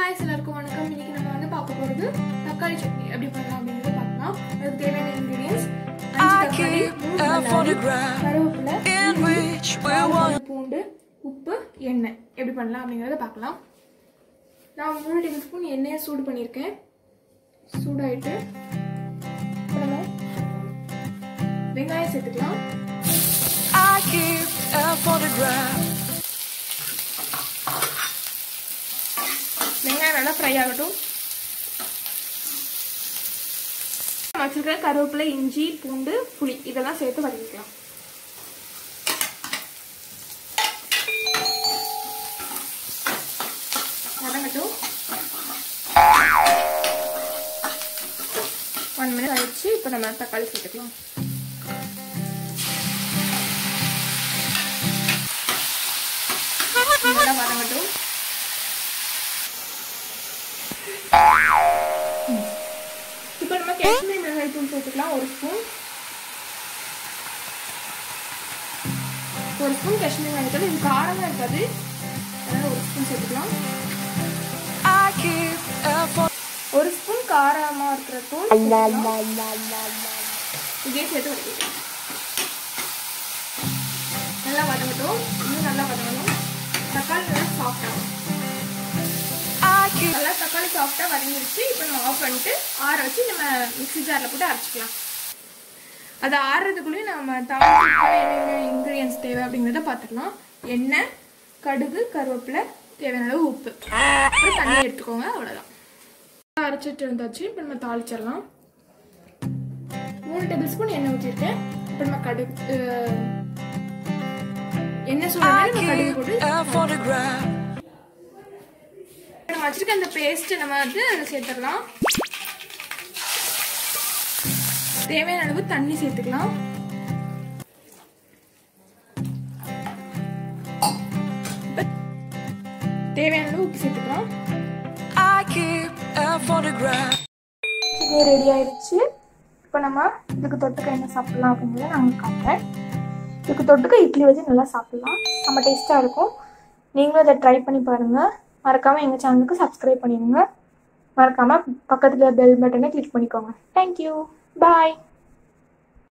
Hi எல்லாருக்கும் வணக்கம் இன்னைக்கு நம்ம வந்து பார்க்க போகிறது தக்காளி சட்னி எப்படி பண்ணலாம் அப்படிங்கிறத பார்க்கலாம் அதுக்கு தேவையான ingredients I keep a photograph கருவேப்பிலை in which we நாலு want. பல் பூண்டு உப்பு எண்ணெய் எப்படி பண்ணலாம் அப்படிங்கிறத பார்க்கலாம் நான் மூணு டேபிள் ஸ்பூன் எண்ணெயை சூடு பண்ணியிருக்கேன் சூடாயிட்டு அப்புறமா வெங்காயம் சேர்த்துக்கலாம் I keep a photograph. வெங்காயம் நல்லா ஃப்ரை ஆகட்டும் வச்சிருக்க கருவேப்பிலை இஞ்சி பூண்டு புளி இதெல்லாம் சேர்த்து வதக்கிக்கலாம் வதங்கட்டும் ஒன் மினிட் ஆயிடுச்சு இப்போ நம்ம தக்காளி சேர்த்துக்கலாம் நல்லா வதங்கட்டும் இப்போ நம்ம காஷ்மீர் மிளகாய் தூள் சேர்த்துக்கலாம் ஒரு ஸ்பூன் ஒரு ஸ்பூன் காஷ்மீர் மிளகாய் தூள் இது காரமாக இருக்காது அதனால ஒரு ஸ்பூன் சேர்த்துக்கலாம் I keep a photo. ஒரு ஸ்பூன் காரமாக இருக்கிற தூள் சேர்த்துக்கலாம். இதே சேர்த்து வதக்கிக்கலாம் நல்லா வதங்கட்டும் இன்னும் நல்லா வதங்கணும் தக்காளி நல்லா சாஃப்டாகும் I keep நல்லா தக்காளி சாஃப்டாக வதங்கிருச்சு இப்போ நம்ம ஆஃப் பண்ணிட்டு ஆற வச்சு நம்ம மிக்ஸி ஜாரில் போட்டு அரைச்சிக்கலாம் அது ஆறுறதுக்குள்ளேயும் நம்ம தாளிக்க என்னென்ன இன்க்ரீடியன்ஸ் தேவை அப்படிங்கிறத பார்த்துக்கலாம் எண்ணெய் கடுகு கருவேப்பிலை தேவையான அளவு உப்பு அப்புறம் தண்ணி எடுத்துக்கோங்க அவ்வளோதான் அரைச்சிட்டு இருந்தாச்சு இப்போ நம்ம தாளிச்சிடலாம் மூணு டேபிள் ஸ்பூன் எண்ணெய் ஊற்றிருக்கேன் இப்போ நம்ம கடுகு அஹ், எண்ணெய் I சூடாக நம்ம கடுகு keep போட்டு a photograph. நம்ம வச்சிருக்க அந்த பேஸ்ட் நம்ம வந்து அதில் சேர்த்துடலாம் தேவையான அளவு தண்ணி சேர்த்துக்கலாம் தேவையான அளவு உப்பு சேர்த்துக்கலாம் I keep a photograph. Chutney ready ஆயிடுச்சு இப்போ நம்ம இதுக்கு தொட்டுக்க என்ன சாப்பிடலாம் அப்படிங்கிறத நான் உங்களுக்கு காட்டுறேன் இதுக்கு தொட்டுக்க இட்லி வச்சு நல்லா சாப்பிடலாம் நம்ம டேஸ்ட்டாக இருக்கும் நீங்களும் அதை ட்ரை பண்ணி பாருங்கள் மறக்காமல் எங்கள் சேனலுக்கு சப்ஸ்கிரைப் பண்ணிடுங்க மறக்காமல் பக்கத்தில் பெல் பட்டனை கிளிக் பண்ணிக்கோங்க தேங்க்யூ பாய்